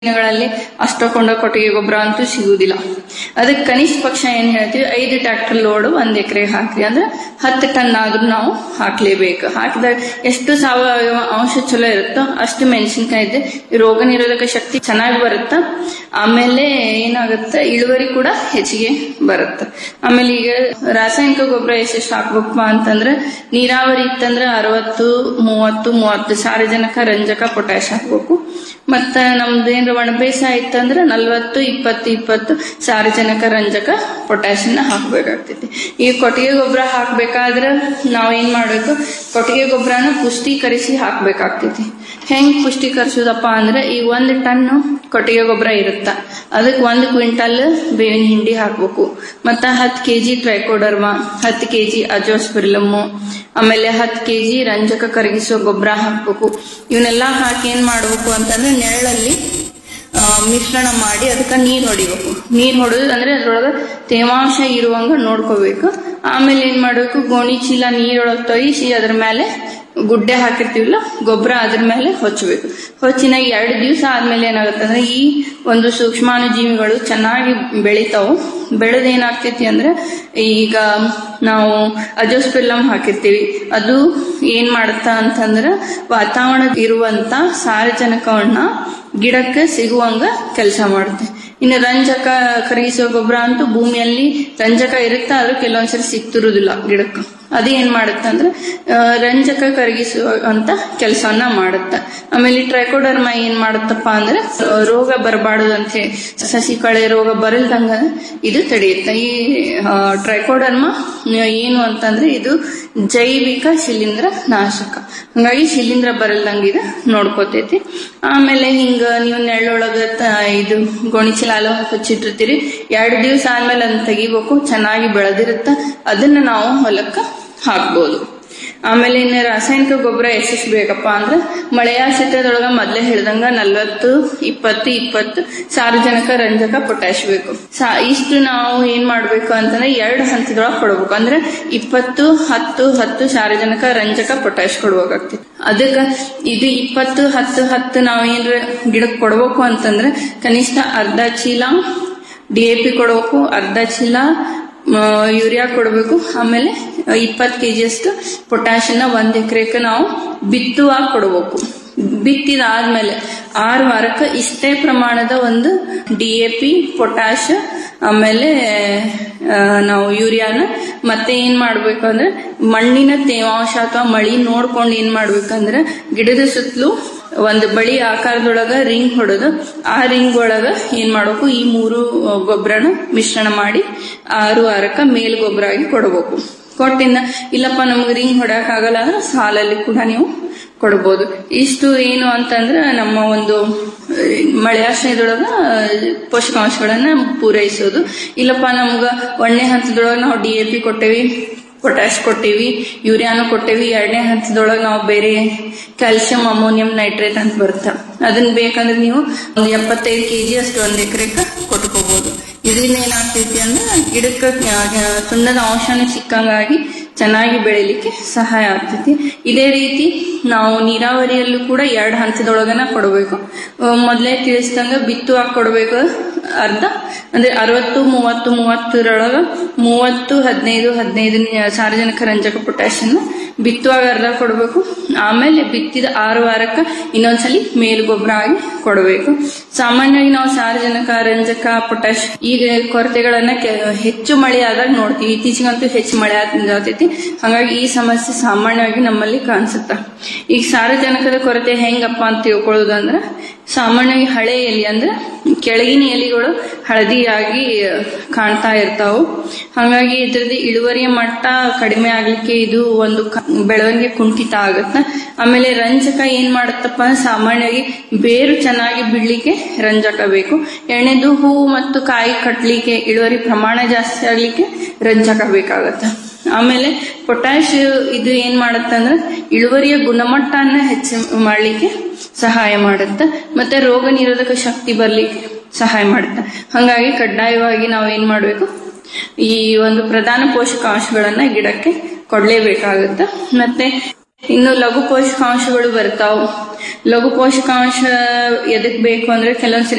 ದಿನಗಳಲ್ಲಿ ಅಷ್ಟೊಕೊಂಡ ಕೊಟ್ಟಿಗೆ ಗೊಬ್ಬರ ಅಂತೂ ಸಿಗುವುದಿಲ್ಲ ಅದಕ್ಕೆ ಕನಿಷ್ಠ ಪಕ್ಷ ಏನ್ ಹೇಳ್ತೀವಿ ಐದು ಟ್ರ್ಯಾಕ್ಟರ್ ಲೋಡ್ ಒಂದ್ ಎಕರೆಗೆ ಹಾಕ್ರಿ ಅಂದ್ರೆ ಹತ್ತು ಟನ್ ಆದ್ರೂ ನಾವು ಹಾಕ್ಲೇಬೇಕು ಹಾಕಿದಾಗ ಎಷ್ಟು ಸಾವಯವ ಅಂಶ ಚಲೋ ಇರುತ್ತೋ ಅಷ್ಟು ಮೆಣಸಿನ್ಕಾಯಿ ರೋಗ ನಿರೋಧಕ ಶಕ್ತಿ ಚೆನ್ನಾಗಿ ಬರುತ್ತೆ ಆಮೇಲೆ ಏನಾಗುತ್ತೆ ಇಳುವರಿ ಕೂಡ ಹೆಚ್ಚಿಗೆ ಬರುತ್ತೆ ಆಮೇಲೆ ಈಗ ರಾಸಾಯನಿಕ ಗೊಬ್ಬರ ಎಷ್ಟೆಷ್ಟು ಹಾಕ್ಬೇಕಪ್ಪ ಅಂತಂದ್ರೆ ನೀರಾವರಿ ಇತ್ತಂದ್ರೆ ಅರವತ್ತು ಮೂವತ್ತು ಮೂವತ್ತು ಸಾರಜನಕ ರಂಜಕ ಪೊಟ್ಯಾಶ್ ಹಾಕ್ಬೇಕು ಮತ್ತ ನಮ್ದು ಏನ್ರ ಒಣ ಬೇಸಾಯ ಇತ್ತಂದ್ರೆ ನಲ್ವತ್ತು ಇಪ್ಪತ್ತು ಇಪ್ಪತ್ತು ಸಾರಜನಕ ರಂಜಕ ಪೊಟ್ಯಾಶಿಯನ್ನ ಹಾಕ್ಬೇಕಾಗ್ತೈತಿ ಈ ಕೊಟ್ಟಿಗೆ ಗೊಬ್ಬರ ಹಾಕ್ಬೇಕಾದ್ರೆ ನಾವ್ ಏನ್ ಮಾಡ್ಬೇಕು ಕೊಟ್ಟಿಗೆ ಗೊಬ್ಬರನ ಪುಷ್ಟೀಕರಿಸಿ ಹಾಕ್ಬೇಕಾಗ್ತೈತಿ ಹೆಂಗ್ ಪುಷ್ಟೀಕರಿಸೋದಪ್ಪ ಅಂದ್ರೆ ಈ ಒಂದ್ ಟನ್ ಕೊಟ್ಟಿಗೆ ಗೊಬ್ಬರ ಇರುತ್ತ ಅದಕ್ಕೆ ಒಂದು ಕ್ವಿಂಟಲ್ ಬೇವಿನ ಹಿಂಡಿ ಹಾಕ್ಬೇಕು ಮತ್ತ ಹತ್ತು ಕೆಜಿ ಟ್ರೈಕೋಡರ್ಮಾ ಹತ್ತು ಕೆಜಿ ಅಜೋಸ್ಪಿರ್ಲಮ್ಮು ಆಮೇಲೆ ಹತ್ತು ಕೆಜಿ ರಂಜಕ ಕರಗಿಸೋ ಗೊಬ್ಬರ ಹಾಕ್ಬೇಕು ಇವನ್ನೆಲ್ಲ ಹಾಕಿ ಏನ್ ಮಾಡ್ಬೇಕು ಅಂತಂದ್ರೆ ನೆರಳಲ್ಲಿ ಆ, ಮಿಶ್ರಣ ಮಾಡಿ ಅದಕ್ಕೆ ನೀರ್ ಹೊಡಿಬೇಕು ನೀರ್ ಹೊಡೆದು ಅಂದ್ರೆ ಅದ್ರೊಳಗ ತೇವಾಂಶ ಇರುವಂಗ ನೋಡ್ಕೋಬೇಕು ಆಮೇಲೆ ಏನ್ ಮಾಡ್ಬೇಕು ಗೋಣಿ ಚೀಲ ನೀರೊಳಗೆ ತೊಯಿಸಿ ಅದ್ರ ಮೇಲೆ ಗುಡ್ಡೆ ಹಾಕಿರ್ತೀವಲ್ಲ ಗೊಬ್ಬರ ಅದ್ರ ಮೇಲೆ ಹೊಚ್ಚಬೇಕು ಹೊಚ್ಚಿನ ಎರಡು ದಿವಸ ಆದ್ಮೇಲೆ ಏನಾಗುತ್ತೆ ಅಂದ್ರೆ ಈ ಒಂದು ಸೂಕ್ಷ್ಮಾಣುಜೀವಿಗಳು ಚೆನ್ನಾಗಿ ಬೆಳಿತಾವು ಬೆಳೆದ ಏನಾಗ್ತೈತಿ ಅಂದ್ರೆ ಈಗ ನಾವು ಅಜೋಸ್ಪಿಲ್ಲಮ್ ಹಾಕಿರ್ತೀವಿ ಅದು ಏನ್ ಮಾಡುತ್ತಾ ಅಂತಂದ್ರೆ ವಾತಾವರಣ ಇರುವಂತ ಸಾರಜನಕವನ್ನ ಗಿಡಕ್ಕೆ ಸಿಗುವಂಗ ಕೆಲಸ ಮಾಡುತ್ತೆ ಇನ್ನು ರಂಜಕ ಕರಗಿಸೋ ಗೊಬ್ಬರ ಅಂತೂ ಭೂಮಿಯಲ್ಲಿ ರಂಜಕ ಇರುತ್ತೆ ಆದ್ರೂ ಕೆಲವೊಂದ್ಸರಿ ಸಿಕ್ತಿರುದಿಲ್ಲ ಗಿಡಕ್ಕೆ ಅದು ಏನ್ ಮಾಡುತ್ತೆ ಅಂದ್ರೆ ಆ, ರಂಜಕ ಕರಗಿಸುವ ಅಂತ ಕೆಲಸವನ್ನ ಮಾಡುತ್ತೆ ಆಮೇಲೆ ಈ ಟ್ರೈಕೋಡರ್ಮ ಏನ್ ಮಾಡುತ್ತಪ್ಪ ಅಂದ್ರೆ ಆ, ರೋಗ ಬರಬಾರದು ಅಂತ ಹೇಳಿ ಸಸಿ ಕಳೆ ರೋಗ ಬರಲ್ದಂಗ ಇದು ತಡೆಯುತ್ತೆ ಈ ಆ, ಟ್ರೈಕೋಡರ್ಮ ಏನು ಅಂತಂದ್ರೆ ಇದು ಜೈವಿಕ ಶಿಲೀಂಧ್ರ ನಾಶಕ ಹಂಗಾಗಿ ಶಿಲೀಂಧ್ರ ಬರಲ್ದಂಗ ಇದು ನೋಡ್ಕೋತೈತಿ ಆಮೇಲೆ ಹಿಂಗ ನೀವು ನೆಳ್ಳೊಳಗ ತ- ಇದು ಗೋಣಿಚೀಲ ಎಲ್ಲ ಹಚ್ಚಿಟ್ಟಿರ್ತೀರಿ ಎರಡು ದಿವಸ ಆದ್ಮೇಲೆ ಅದನ್ನ ತೆಗಿಬೇಕು ಚೆನ್ನಾಗಿ ಬೆಳೆದಿರುತ್ತ ಅದನ್ನ ನಾವು ಹೊಲಕ್ಕ ಹಾಕ್ಬೋದು ಆಮೇಲೆ ಇನ್ನು ರಾಸಾಯನಿಕ ಗೊಬ್ಬರ ಎಷ್ಟೆಷ್ಟು ಬೇಕಪ್ಪ ಅಂದ್ರೆ ಮಳೆಯಾಶ್ರಿತದೊಳಗ ಮೊದ್ಲೇ ಹೇಳ್ದಂಗ ನಲ್ವತ್ತು ಇಪ್ಪತ್ತು ಇಪ್ಪತ್ತು ಸಾರಜನಕ ರಂಜಕ ಪೊಟ್ಯಾಶ್ ಬೇಕು ಸಾ ಇಷ್ಟು ನಾವು ಏನ್ ಮಾಡ್ಬೇಕು ಅಂತಂದ್ರೆ ಎರಡು ಹಂತದೊಳಗೆ ಕೊಡ್ಬೇಕು ಅಂದ್ರೆ ಇಪ್ಪತ್ತು ಹತ್ತು ಹತ್ತು ಸಾರಜನಕ ರಂಜಕ ಪೊಟ್ಯಾಶ್ ಕೊಡ್ಬೇಕಾಗ್ತೈತಿ ಅದಕ್ಕ ಇದು ಇಪ್ಪತ್ತು ಹತ್ತು ಹತ್ತು ನಾವೇನ್ರ ಗಿಡಕ್ಕೆ ಕೊಡ್ಬೇಕು ಅಂತಂದ್ರೆ ಕನಿಷ್ಠ ಅರ್ಧ ಚೀಲ ಡಿ ಎ ಪಿ ಕೊಡ್ಬೇಕು ಅರ್ಧ ಚೀಲ ಮ, ಯೂರಿಯಾ ಕೊಡಬೇಕು ಆಮೇಲೆ ಇಪ್ಪತ್ತು ಕೆಜಿ ಅಷ್ಟು ಪೊಟ್ಯಾಶನ್ನ ಒಂದ್ ಎಕರೆಗೆ ನಾವು ಬಿತ್ತುವಾಗ ಕೊಡಬೇಕು ಬಿತ್ತಿದಾದ್ಮೇಲೆ ಆರು ವಾರಕ್ಕೆ ಇಷ್ಟೇ ಪ್ರಮಾಣದ ಒಂದು ಡಿ ಎ ಪಿ ಪೊಟ್ಯಾಶ್ ಆಮೇಲೆ ಆ, ನಾವು ಯೂರಿಯಾನ ಮತ್ತೆ ಏನ್ ಮಾಡ್ಬೇಕು ಅಂದ್ರೆ ಮಣ್ಣಿನ ತೇವಾಂಶ ಅಥವಾ ಮಳಿ ನೋಡ್ಕೊಂಡು ಏನ್ ಮಾಡ್ಬೇಕಂದ್ರೆ ಗಿಡದ ಸುತ್ತಲೂ ಒಂದು ಬಳಿ ಆಕಾರದೊಳಗ ರಿಂಗ್ ಹೊಡೆದು ಆ ರಿಂಗ್ ಒಳಗ ಏನ್ ಮಾಡ್ಬೇಕು ಈ ಮೂರು ಗೊಬ್ಬರನ ಮಿಶ್ರಣ ಮಾಡಿ ಆರು ವಾರಕ್ಕ ಮೇಲ್ ಗೊಬ್ಬರ ಆಗಿ ಕೊಡಬೇಕು ಕೊಟ್ಟಿಂದ ಇಲ್ಲಪ್ಪ ನಮ್ಗೆ ರಿಂಗ್ ಹೊಡಕ್ ಆಗಲ್ಲ ಅಂದ್ರೆ ಸಾಲಲ್ಲಿ ಕೂಡ ನೀವು ಕೊಡ್ಬೋದು ಇಷ್ಟು ಏನು ಅಂತಂದ್ರೆ ನಮ್ಮ ಒಂದು ಆ, ಮಳೆಯಾಶ್ರಯದೊಳಗ ಆ, ಪೋಷಕಾಂಶಗಳನ್ನ ಪೂರೈಸೋದು ಇಲ್ಲಪ್ಪ ನಮ್ಗ ಒಂದನೇ ಹಂತದೊಳಗ ನಾವು ಡಿ ಎ ಪಿ ಕೊಟ್ಟೇವಿ ಪೊಟ್ಯಾಶ್ ಕೊಟ್ಟೇವಿ ಯೂರಿಯಾನು ಕೊಟ್ಟೇವಿ ಎರಡನೇ ಹಂತದೊಳಗೆ ನಾವು ಬೇರೆ ಕ್ಯಾಲ್ಸಿಯಂ ಅಮೋನಿಯಂ ನೈಟ್ರೇಟ್ ಅಂತ ಬರುತ್ತೆ ಅದನ್ನ ಬೇಕಂದ್ರೆ ನೀವು ಒಂದು ಎಪ್ಪತ್ತೈದು ಕೆಜಿ ಅಷ್ಟು ಒಂದ್ ಎಕರೆಗೆ ಕೊಟ್ಕೋಬಹುದು ಇದರಿಂದ ಏನಾಗ್ತೈತಿ ಅಂದ್ರೆ ಗಿಡಕ್ಕೆ ಕ್ಯಾ- ಕ್ಯಾ- ಸುಣ್ಣದ ಅಂಶನೂ ಸಿಕ್ಕಂಗಾಗಿ ಚೆನ್ನಾಗಿ ಬೆಳಿಲಿಕ್ಕೆ ಸಹಾಯ ಆಗ್ತೈತಿ ಇದೇ ರೀತಿ ನಾವು ನೀರಾವರಿಯಲ್ಲೂ ಕೂಡ ಎರಡು ಹಂತದೊಳಗನ ಕೊಡಬೇಕು ಮೊದಲೇ ತಿಳಿಸ್ದಂಗ ಬಿತ್ತುವಾಗ ಕೊಡಬೇಕು ಅರ್ಧ ಅಂದ್ರೆ ಅರವತ್ತು ಮೂವತ್ತು ಮೂವತ್ತರೊಳಗ ಮೂವತ್ತು ಹದಿನೈದು ಹದಿನೈದು ಸಾರ್ವಜನಿಕ ರಂಜಕ ಪೊಟ್ಯಾಶಿಯನ್ನ ಬಿತ್ತುವಾಗ ಅರ್ಧ ಕೊಡಬೇಕು ಆಮೇಲೆ ಬಿತ್ತಿದ ಆರು ವಾರಕ್ಕೆ ಇನ್ನೊಂದ್ಸಲಿ ಮೇಲು ಗೊಬ್ಬರ ಆಗಿ ಕೊಡಬೇಕು ಸಾಮಾನ್ಯವಾಗಿ ನಾವು ಸಾರ್ವಜನಿಕ ರಂಜಕ ಪೊಟ್ಯಾಶ್ ಈಗ ಕೊರತೆಗಳನ್ನ ಕೆ- ಹೆಚ್ಚು ಮಳೆ ಆದಾಗ ನೋಡ್ತೀವಿ ಇತ್ತೀಚೆಗಂತೂ ಹೆಚ್ಚು ಮಳೆ ಆಗ್ತೈತಿ ಹಾಗಾಗಿ ಈ ಸಮಸ್ಯೆ ಸಾಮಾನ್ಯವಾಗಿ ನಮ್ಮಲ್ಲಿ ಕಾಣಿಸುತ್ತ ಈಗ ಸಾರಜನಕದ ಕೊರತೆ ಹೆಂಗಪ್ಪ ಅಂತ ತಿಳ್ಕೊಳ್ಳೋದಂದ್ರ ಸಾಮಾನ್ಯವಾಗಿ ಹಳೆ ಎಲೆ ಅಂದ್ರೆ ಕೆಳಗಿನ ಎಲೆಗಳು ಹಳದಿಯಾಗಿ ಕಾಣ್ತಾ ಇರ್ತಾವು ಹಾಗಾಗಿ ಇದ್ರದ್ದು ಇಳುವರಿಯ ಮಟ್ಟ ಕಡಿಮೆ ಆಗ್ಲಿಕ್ಕೆ ಇದು ಒಂದು ಕ- ಬೆಳವಣಿಗೆ ಕುಂಠಿತ ಆಗುತ್ತೆ ಆಮೇಲೆ ರಂಜಕ ಏನ್ ಮಾಡುತ್ತಪ್ಪ ಅಂದ್ರೆ ಸಾಮಾನ್ಯವಾಗಿ ಬೇರು ಚೆನ್ನಾಗಿ ಬಿಡ್ಲಿಕ್ಕೆ ರಂಜಕ ಬೇಕು ಎಣ್ಣೆದು ಹೂವು ಮತ್ತು ಕಾಯಿ ಕಟ್ಲಿಕ್ಕೆ ಇಳುವರಿ ಪ್ರಮಾಣ ಜಾಸ್ತಿ ಆಗ್ಲಿಕ್ಕೆ ರಂಜಕ ಬೇಕಾಗತ್ತೆ ಆಮೇಲೆ ಪೊಟ್ಯಾಶ್ ಇದು ಏನ್ ಮಾಡುತ್ತೆ ಅಂದ್ರೆ ಇಳುವರಿಯ ಗುಣಮಟ್ಟನ ಹೆಚ್ಚು ಮಾಡ್ಲಿಕ್ಕೆ ಸಹಾಯ ಮಾಡುತ್ತೆ ಮತ್ತೆ ರೋಗ ನಿರೋಧಕ ಶಕ್ತಿ ಬರ್ಲಿಕ್ಕೆ ಸಹಾಯ ಮಾಡುತ್ತೆ ಹಾಗಾಗಿ ಕಡ್ಡಾಯವಾಗಿ ನಾವು ಏನ್ ಮಾಡ್ಬೇಕು ಈ ಒಂದು ಪ್ರಧಾನ ಪೋಷಕಾಂಶಗಳನ್ನ ಗಿಡಕ್ಕೆ ಕೊಡ್ಲೇಬೇಕಾಗುತ್ತೆ ಮತ್ತೆ ಇನ್ನು ಲಘು ಪೋಷಕಾಂಶಗಳು ಬರ್ತಾವ್ ಲಘು ಪೋಷಕಾಂಶ ಎದಕ್ ಬೇಕು ಅಂದ್ರೆ ಕೆಲವೊಂದ್ಸರಿ